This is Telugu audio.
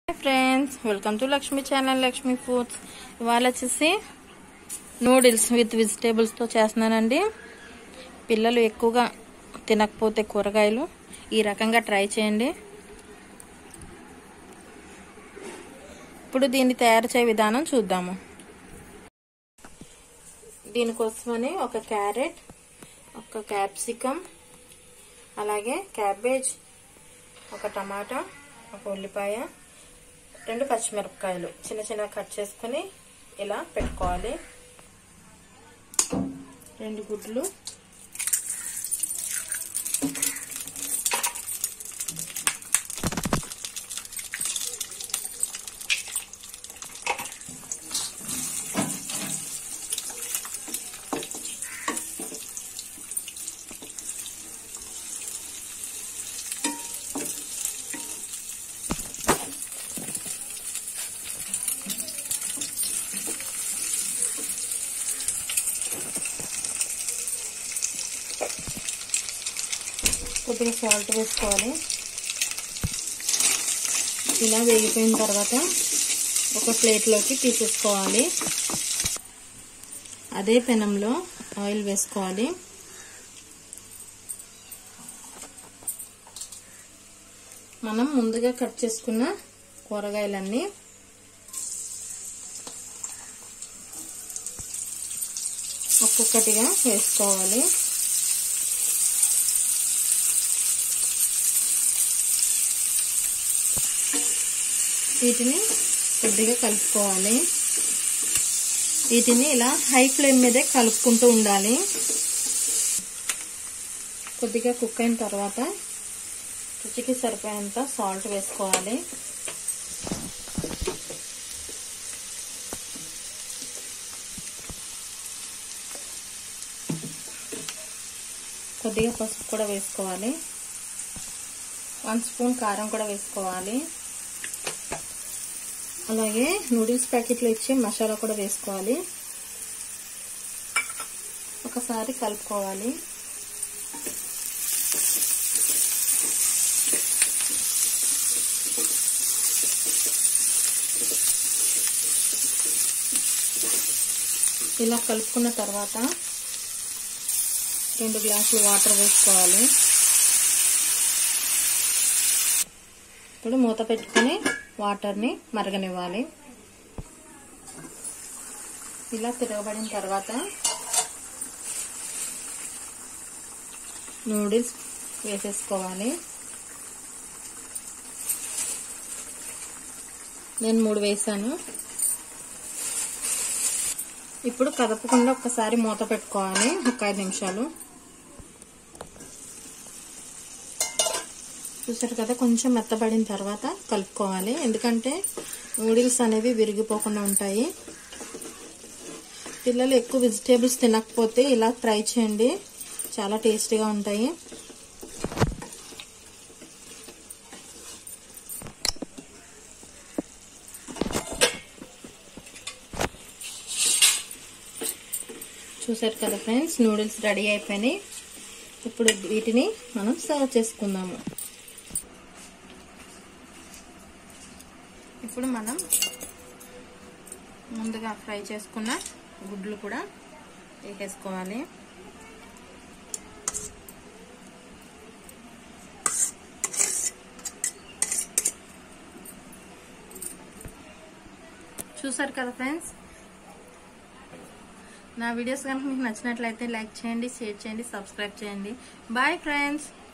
hi friends welcome to Lakshmi channel Lakshmi foods ఇవాళ వచ్చేసి నూడిల్స్ విత్ వెజిటేబుల్స్తో చేస్తున్నానండి పిల్లలు ఎక్కువగా తినకపోతే కూరగాయలు ఈ రకంగా ట్రై చేయండి ఇప్పుడు దీన్ని తయారు చేయ విధానం చూద్దాము దీనికోసమని ఒక క్యారెట్ ఒక క్యాప్సికమ్ అలాగే క్యాబేజ్ ఒక టమాటా ఒక ఉల్లిపాయ రెండు పచ్చిమిరపకాయలు చిన్న చిన్న కట్ చేసుకుని ఇలా పెట్టుకోవాలి రెండు గుడ్లు కొద్దిగా సాల్ట్ వేసుకోవాలి ఇలా వేగిపోయిన తర్వాత ఒక ప్లేట్లోకి తీసేసుకోవాలి అదే పెనంలో ఆయిల్ వేసుకోవాలి మనం ముందుగా కట్ చేసుకున్న కూరగాయలన్నీ ఒక్కొక్కటిగా వేసుకోవాలి వీటిని కొద్దిగా కలుపుకోవాలి వీటిని ఇలా హై ఫ్లేమ్ మీదే కలుపుకుంటూ ఉండాలి కొద్దిగా కుక్ అయిన తర్వాత రుచికి సరిపోయేంత సాల్ట్ వేసుకోవాలి కొద్దిగా పసుపు కూడా వేసుకోవాలి వన్ స్పూన్ కారం కూడా వేసుకోవాలి అలాగే నూడిల్స్ ప్యాకెట్లో ఇచ్చే మసాలా కూడా వేసుకోవాలి ఒకసారి కలుపుకోవాలి ఇలా కలుపుకున్న తర్వాత రెండు గ్లాసులు వాటర్ వేసుకోవాలి ఇప్పుడు మూత పెట్టుకొని వాటర్ని మరగనివ్వాలి ఇలా తిరగబడిన తర్వాత నూడిల్స్ వేసేసుకోవాలి నేను మూడు వేసాను ఇప్పుడు కదపకుండా ఒక్కసారి మూత పెట్టుకోవాలి ఒక ఐదు నిమిషాలు చూసారు కదా కొంచెం మెత్తబడిన తర్వాత కలుపుకోవాలి ఎందుకంటే నూడిల్స్ అనేవి విరిగిపోకుండా ఉంటాయి పిల్లలు ఎక్కువ వెజిటేబుల్స్ తినకపోతే ఇలా ట్రై చేయండి చాలా టేస్టీగా ఉంటాయి చూసారు కదా ఫ్రెండ్స్ నూడిల్స్ రెడీ అయిపోయినాయి ఇప్పుడు వీటిని మనం సర్వ్ చేసుకుందాము ఇప్పుడు మనం ముందుగా ఫ్రై చేసుకున్న గుడ్లు కూడా వేసేసుకోవాలి చూసారు కదా ఫ్రెండ్స్ నా వీడియోస్ కనుక మీకు నచ్చినట్లయితే లైక్ చేయండి షేర్ చేయండి సబ్స్క్రైబ్ చేయండి బాయ్ ఫ్రెండ్స్